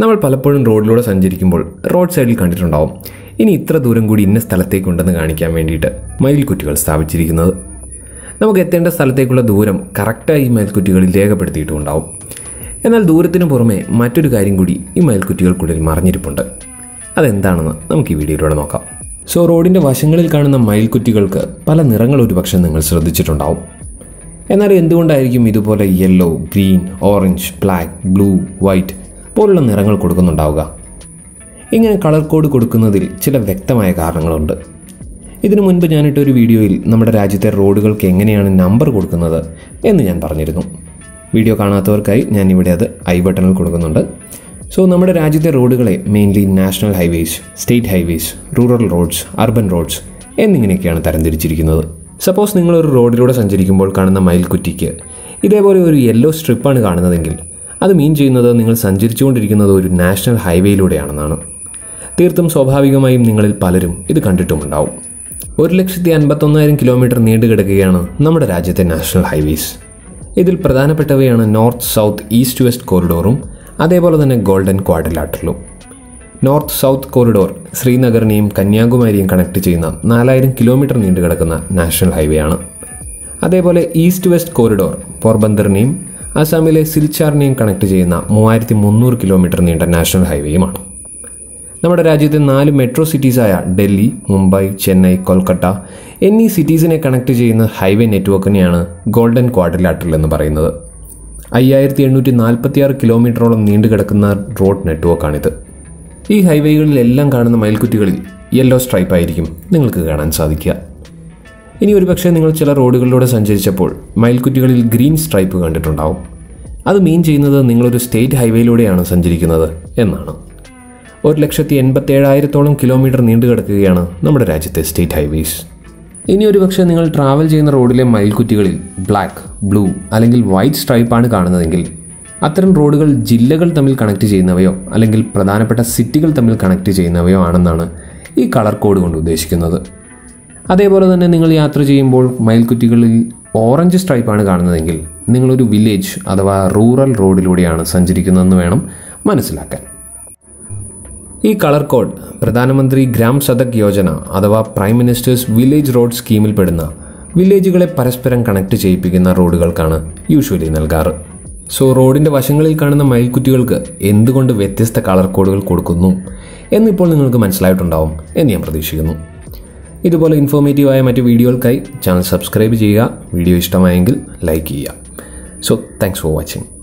നമ്മൾ പലപ്പോഴും റോഡിലൂടെ സഞ്ചരിക്കുമ്പോൾ റോഡ് സൈഡിൽ കണ്ടിട്ടുണ്ടാവും ഇനി ഇത്ര ദൂരം കൂടി ഇന്ന സ്ഥലത്തേക്കുണ്ടെന്ന് കാണിക്കാൻ വേണ്ടിയിട്ട് മയിൽക്കുറ്റികൾ സ്ഥാപിച്ചിരിക്കുന്നത് നമുക്ക് എത്തേണ്ട സ്ഥലത്തേക്കുള്ള ദൂരം കറക്റ്റായി ഈ മയിൽക്കുറ്റികളിൽ രേഖപ്പെടുത്തിയിട്ടുണ്ടാവും എന്നാൽ ദൂരത്തിന് പുറമെ മറ്റൊരു കാര്യം കൂടി ഈ മയിൽക്കുറ്റികൾക്കുള്ളിൽ മറിഞ്ഞിരിപ്പുണ്ട് അതെന്താണെന്ന് നമുക്ക് ഈ വീഡിയോയിലൂടെ നോക്കാം സോ റോഡിൻ്റെ വശങ്ങളിൽ കാണുന്ന മയിൽക്കുറ്റികൾക്ക് പല നിറങ്ങൾ ഒരുപക്ഷെ നിങ്ങൾ ശ്രദ്ധിച്ചിട്ടുണ്ടാവും എന്നാൽ എന്തുകൊണ്ടായിരിക്കും ഇതുപോലെ yellow green orange black blue white പോലുള്ള നിറങ്ങൾ കൊടുക്കുന്നുണ്ടാവുക ഇങ്ങനെ കളർ കോഡ് കൊടുക്കുന്നതിൽ ചില വ്യക്തമായ കാരണങ്ങളുണ്ട് ഇതിനു മുൻപ് ഞാനിട്ട ഒരു വീഡിയോയിൽ നമ്മുടെ രാജ്യത്തെ റോഡുകൾക്ക് എങ്ങനെയാണ് നമ്പർ കൊടുക്കുന്നത് എന്ന് ഞാൻ പറഞ്ഞിരുന്നു വീഡിയോ കാണാത്തവർക്കായി ഞാൻ ഇവിടെ അത് ഐ ബട്ടണിൽ കൊടുക്കുന്നുണ്ട് സോ നമ്മുടെ രാജ്യത്തെ റോഡുകളെ mainly national highways state highways rural roads urban roads എന്നിങ്ങനെയൊക്കെയാണ് തരംതിരിച്ചിരിക്കുന്നത് സപ്പോസ് നിങ്ങളൊരു റോഡിലൂടെ സഞ്ചരിക്കുമ്പോൾ കാണുന്ന മയിൽക്കുറ്റിക്ക് ഇതേപോലെ ഒരു യെല്ലോ സ്ട്രിപ്പാണ് കാണുന്നതെങ്കിൽ അത് മീൻ ചെയ്യുന്നത് നിങ്ങൾ സഞ്ചരിച്ചുകൊണ്ടിരിക്കുന്നത് ഒരു നാഷണൽ ഹൈവേയിലൂടെയാണെന്നാണ് തീർത്തും സ്വാഭാവികമായും നിങ്ങളിൽ പലരും ഇത് കണ്ടിട്ടുമുണ്ടാവും ഒരു ലക്ഷത്തി അൻപത്തൊന്നായിരം കിലോമീറ്റർ നീണ്ടു കിടക്കുകയാണ് നമ്മുടെ രാജ്യത്തെ നാഷണൽ ഹൈവേസ് ഇതിൽ പ്രധാനപ്പെട്ടവയാണ് നോർത്ത് സൗത്ത് ഈസ്റ്റ് വെസ്റ്റ് കോറിഡോറും അതേപോലെ തന്നെ ഗോൾഡൻ ക്വാഡ്രിലാറ്ററലും നോർത്ത് സൗത്ത് കോറിഡോർ ശ്രീനഗറിനെയും കന്യാകുമാരിയും കണക്ട് ചെയ്യുന്ന നാലായിരം കിലോമീറ്റർ നീണ്ടു കിടക്കുന്ന നാഷണൽ ഹൈവേ ആണ് അതേപോലെ ഈസ്റ്റ് വെസ്റ്റ് കോറിഡോർ പോർബന്ദറിനെയും അസാമിലെ സിൽച്ചാറിനെയും കണക്ട് ചെയ്യുന്ന മൂവായിരത്തി മുന്നൂറ് കിലോമീറ്റർ നീണ്ട നാഷണൽ ഹൈവേയുമാണ് നമ്മുടെ രാജ്യത്തെ നാല് മെട്രോ സിറ്റീസായ ഡൽഹി മുംബൈ ചെന്നൈ കൊൽക്കത്ത എന്നീ സിറ്റീസിനെ കണക്ട് ചെയ്യുന്ന ഹൈവേ നെറ്റ്വർക്കിനെയാണ് ഗോൾഡൻ ക്വാഡ്രിലാറ്ററൽ എന്ന് പറയുന്നത് അയ്യായിരത്തി എണ്ണൂറ്റി നാൽപ്പത്തിയാറ് കിലോമീറ്ററോളം നീണ്ടു കിടക്കുന്ന റോഡ് നെറ്റ്വർക്കാണിത് ഈ ഹൈവേകളിലെല്ലാം കാണുന്ന മയിൽക്കുറ്റികളിൽ യെല്ലോ സ്ട്രൈപ്പ് ആയിരിക്കും നിങ്ങൾക്ക് കാണാൻ സാധിക്കുക ഇനി ഒരുപക്ഷെ നിങ്ങൾ ചില റോഡുകളിലൂടെ സഞ്ചരിച്ചപ്പോൾ മയിൽക്കുറ്റികളിൽ ഗ്രീൻ സ്ട്രൈപ്പ് കണ്ടിട്ടുണ്ടാവും അത് മീൻ ചെയ്യുന്നത് നിങ്ങളൊരു സ്റ്റേറ്റ് ഹൈവേയിലൂടെയാണ് സഞ്ചരിക്കുന്നത് എന്നാണ് ഒരു ലക്ഷത്തി എൺപത്തേഴായിരത്തോളം കിലോമീറ്റർ നീണ്ടു കിടക്കുകയാണ് നമ്മുടെ രാജ്യത്തെ സ്റ്റേറ്റ് ഹൈവേസ് ഇനി ഒരുപക്ഷെ നിങ്ങൾ ട്രാവൽ ചെയ്യുന്ന റോഡിലെ മയിൽക്കുറ്റികളിൽ ബ്ലാക്ക് ബ്ലൂ അല്ലെങ്കിൽ വൈറ്റ് സ്ട്രൈപ്പാണ് കാണുന്നതെങ്കിൽ അത്തരം റോഡുകൾ ജില്ലകൾ തമ്മിൽ കണക്ട് ചെയ്യുന്നവയോ അല്ലെങ്കിൽ പ്രധാനപ്പെട്ട സിറ്റികൾ തമ്മിൽ കണക്ട് ചെയ്യുന്നവയോ ആണെന്നാണ് ഈ കളർ കോഡ് കൊണ്ട് ഉദ്ദേശിക്കുന്നത് അതേപോലെ തന്നെ നിങ്ങൾ യാത്ര ചെയ്യുമ്പോൾ മയിൽക്കുറ്റികളിൽ ഓറഞ്ച് സ്ട്രൈപ്പാണ് കാണുന്നതെങ്കിൽ നിങ്ങളൊരു വില്ലേജ് അഥവാ റൂറൽ റോഡിലൂടെയാണ് സഞ്ചരിക്കുന്നതെന്ന് വേണം മനസ്സിലാക്കാൻ ഈ കളർ കോഡ് പ്രധാനമന്ത്രി ഗ്രാം സദക് യോജന അഥവാ പ്രൈം മിനിസ്റ്റേഴ്സ് വില്ലേജ് റോഡ് സ്കീമിൽ പെടുന്ന വില്ലേജുകളെ പരസ്പരം കണക്ട് ചെയ്യിപ്പിക്കുന്ന റോഡുകൾക്കാണ് യൂഷ്വലി നൽകാറ് സോ റോഡിൻ്റെ വശങ്ങളിൽ കാണുന്ന മയിൽക്കുറ്റികൾക്ക് എന്തുകൊണ്ട് വ്യത്യസ്ത കളർ കോഡുകൾ കൊടുക്കുന്നു എന്നിപ്പോൾ നിങ്ങൾക്ക് മനസ്സിലായിട്ടുണ്ടാവും എന്ന് ഞാൻ പ്രതീക്ഷിക്കുന്നു ഇതുപോലെ ഇൻഫോർമേറ്റീവായ മറ്റ് വീഡിയോകൾക്കായി ചാനൽ സബ്സ്ക്രൈബ് ചെയ്യുക വീഡിയോ ഇഷ്ടമായെങ്കിൽ ലൈക്ക് ചെയ്യുക സോ താങ്ക്സ് ഫോർ വാച്ചിങ്